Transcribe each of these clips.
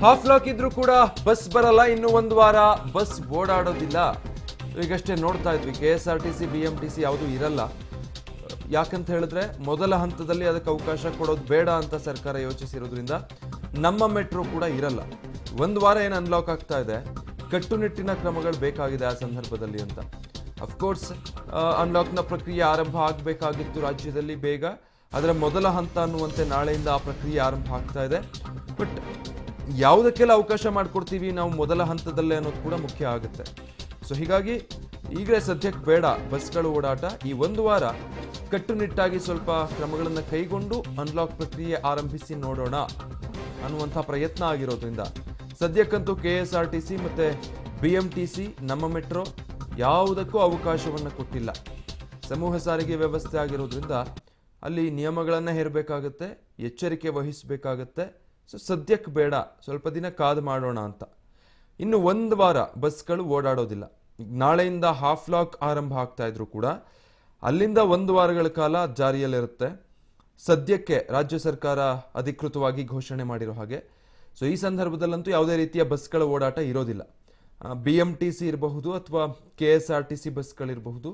half lock ಇದ್ರೂ ಕೂಡ bus ಬರಲ್ಲ ಇನ್ನು ಒಂದು ವಾರ ಬಸ್ ಓಡಾಡೋದಿಲ್ಲ ಈಗಷ್ಟೇ ನೋಡ್ತಾ ಇದ್ವಿ K S R T C B M T C ಯಾವುದೂ ಇರಲ್ಲ ಯಾಕಂತ ಹೇಳಿದ್ರೆ ಮೊದಲ ಹಂತದಲ್ಲಿ ಅದಕ್ಕೆ ಅವಕಾಶ ಕೊಡೋದು ಬೇಡ ಅಂತ ಸರ್ಕಾರ ಯೋಚಿಸಿರೋದ್ರಿಂದ ನಮ್ಮ ಮೆಟ್ರೋ ಕೂಡ ಇರಲ್ಲ ಒಂದು ವಾರ ಏನು ಅನ್ಲಾಕ್ ಆಗ್ತಾ ಇದೆ ಕಟ್ಟುನಿಟ್ಟಿನ ಕ್ರಮಗಳು ಬೇಕಾಗಿದೆ ಆ ಸಂದರ್ಭದಲ್ಲಿ ಅಂತ ಅಫ್ಕೋರ್ಸ್ ಅನ್ಲಾಕ್ನ ಪ್ರಕ್ರಿಯೆ ಆರಂಭ ಆಗಬೇಕಾಗಿತ್ತು ರಾಜ್ಯದಲ್ಲಿ ಬೇಗ ಅದರ ಮೊದಲ ಹಂತ ಅನ್ನುವಂತೆ ನಾಳೆಯಿಂದ ಆ ಪ್ರಕ್ರಿಯೆ ಆರಂಭ ಆಗ್ತಾ ಇದೆ ಬಟ್ ಯಾವುದಕ್ಕೆಲ್ಲ ಅವಕಾಶ ಮಾಡಿಕೊಡ್ತೀವಿ ನಾವು ಮೊದಲ ಹಂತದಲ್ಲೇ ಅನ್ನೋದು ಕೂಡ ಮುಖ್ಯ ಆಗುತ್ತೆ ಸೊ ಹೀಗಾಗಿ ಈಗಲೇ ಸದ್ಯಕ್ಕೆ ಬೇಡ ಬಸ್ಗಳು ಓಡಾಟ ಈ ಒಂದು ವಾರ ಕಟ್ಟುನಿಟ್ಟಾಗಿ ಸ್ವಲ್ಪ ಕ್ರಮಗಳನ್ನು ಕೈಗೊಂಡು ಅನ್ಲಾಕ್ ಪ್ರಕ್ರಿಯೆ ಆರಂಭಿಸಿ ನೋಡೋಣ ಅನ್ನುವಂಥ ಪ್ರಯತ್ನ ಆಗಿರೋದ್ರಿಂದ ಸದ್ಯಕ್ಕಂತೂ K S R T C ಮತ್ತು B M T C Namma Metro ಯಾವುದಕ್ಕೂ ಅವಕಾಶವನ್ನು ಕೊಟ್ಟಿಲ್ಲ ಸಮೂಹ ಸಾರಿಗೆ ವ್ಯವಸ್ಥೆ ಆಗಿರೋದ್ರಿಂದ ಅಲ್ಲಿ ನಿಯಮಗಳನ್ನು ಹೇರಬೇಕಾಗತ್ತೆ ಎಚ್ಚರಿಕೆ ವಹಿಸಬೇಕಾಗತ್ತೆ ಸೊ ಸದ್ಯಕ್ಕೆ ಬೇಡ ಸ್ವಲ್ಪ ದಿನ ಕಾದು ಮಾಡೋಣ ಅಂತ ಇನ್ನು ಒಂದು ವಾರ ಬಸ್ಗಳು ಓಡಾಡೋದಿಲ್ಲ ಈಗ ನಾಳೆಯಿಂದ ಹಾಫ್ ಲಾಕ್ ಆರಂಭ ಆಗ್ತಾ ಇದ್ರು ಕೂಡ ಅಲ್ಲಿಂದ ಒಂದು ವಾರಗಳ ಕಾಲ ಜಾರಿಯಲ್ಲಿರುತ್ತೆ ಸದ್ಯಕ್ಕೆ ರಾಜ್ಯ ಸರ್ಕಾರ ಅಧಿಕೃತವಾಗಿ ಘೋಷಣೆ ಮಾಡಿರೋ ಹಾಗೆ ಸೊ ಈ ಸಂದರ್ಭದಲ್ಲಂತೂ ಯಾವುದೇ ರೀತಿಯ ಬಸ್ಗಳ ಓಡಾಟ ಇರೋದಿಲ್ಲ ಬಿ ಎಂ ಟಿ ಸಿ ಇರಬಹುದು ಅಥವಾ K S R T C ಬಸ್ಗಳಿರಬಹುದು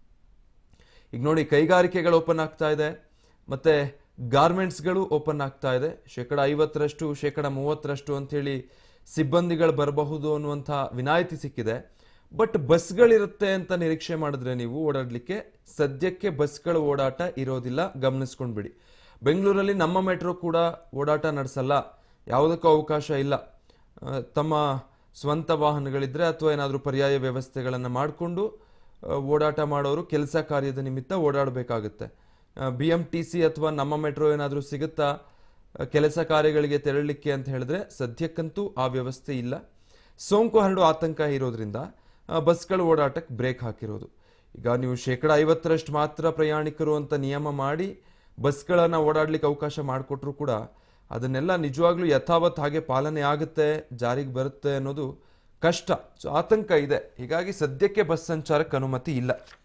ಈಗ ನೋಡಿ ಕೈಗಾರಿಕೆಗಳು ಓಪನ್ ಆಗ್ತಾ ಇದೆ ಮತ್ತೆ ಗಾರ್ಮೆಂಟ್ಸ್ಗಳು ಓಪನ್ ಆಗ್ತಾ ಇದೆ ಶೇಕಡ ಐವತ್ತರಷ್ಟು ಶೇಕಡ ಮೂವತ್ತರಷ್ಟು ಅಂಥೇಳಿ ಸಿಬ್ಬಂದಿಗಳು ಬರಬಹುದು ಅನ್ನುವಂಥ ವಿನಾಯಿತಿ ಸಿಕ್ಕಿದೆ ಬಟ್ ಬಸ್ಗಳಿರುತ್ತೆ ಅಂತ ನಿರೀಕ್ಷೆ ಮಾಡಿದ್ರೆ ನೀವು ಓಡಾಡಲಿಕ್ಕೆ ಸದ್ಯಕ್ಕೆ ಬಸ್ಗಳ ಓಡಾಟ ಇರೋದಿಲ್ಲ ಗಮನಿಸ್ಕೊಂಡ್ಬಿಡಿ ಬೆಂಗಳೂರಲ್ಲಿ ನಮ್ಮ ಮೆಟ್ರೋ ಕೂಡ ಓಡಾಟ ನಡೆಸಲ್ಲ ಯಾವುದಕ್ಕೂ ಅವಕಾಶ ಇಲ್ಲ ಆ, ತಮ್ಮ ಸ್ವಂತ ವಾಹನಗಳಿದ್ರೆ ಅಥವಾ ಏನಾದರೂ ಪರ್ಯಾಯ ವ್ಯವಸ್ಥೆಗಳನ್ನು ಮಾಡಿಕೊಂಡು ಓಡಾಟ ಮಾಡೋರು ಕೆಲಸ ಕಾರ್ಯದ ನಿಮಿತ್ತ ಓಡಾಡಬೇಕಾಗುತ್ತೆ ಬಿ ಎಂ ಟಿ ಸಿ ಅಥವಾ ನಮ್ಮ ಮೆಟ್ರೋ ಏನಾದರೂ ಸಿಗುತ್ತಾ ಆ, ಕೆಲಸ ಕಾರ್ಯಗಳಿಗೆ ತೆರಳಲಿಕ್ಕೆ ಅಂತ ಹೇಳಿದ್ರೆ ಸದ್ಯಕ್ಕಂತೂ ಆ ವ್ಯವಸ್ಥೆ ಇಲ್ಲ ಸೋಂಕು ಹರಡುವ ಆತಂಕ ಇರೋದ್ರಿಂದ ಆ, ಬಸ್ಗಳ ಓಡಾಟಕ್ಕೆ ಬ್ರೇಕ್ ಹಾಕಿರೋದು ಈಗ ನೀವು ಶೇಕಡ ಐವತ್ತರಷ್ಟು ಮಾತ್ರ ಪ್ರಯಾಣಿಕರು ಅಂತ ನಿಯಮ ಮಾಡಿ ಬಸ್ಗಳನ್ನು ಓಡಾಡ್ಲಿಕ್ಕೆ ಅವಕಾಶ ಮಾಡಿಕೊಟ್ರು ಕೂಡ ಅದನ್ನೆಲ್ಲ ನಿಜವಾಗ್ಲೂ ಯಥಾವತ್ ಹಾಗೆ ಪಾಲನೆ ಆಗುತ್ತೆ ಜಾರಿಗೆ ಬರುತ್ತೆ ಅನ್ನೋದು ಕಷ್ಟ ಸೊ ಆತಂಕ ಇದೆ ಹೀಗಾಗಿ ಸದ್ಯಕ್ಕೆ ಬಸ್ ಸಂಚಾರಕ್ಕೆ ಅನುಮತಿ ಇಲ್ಲ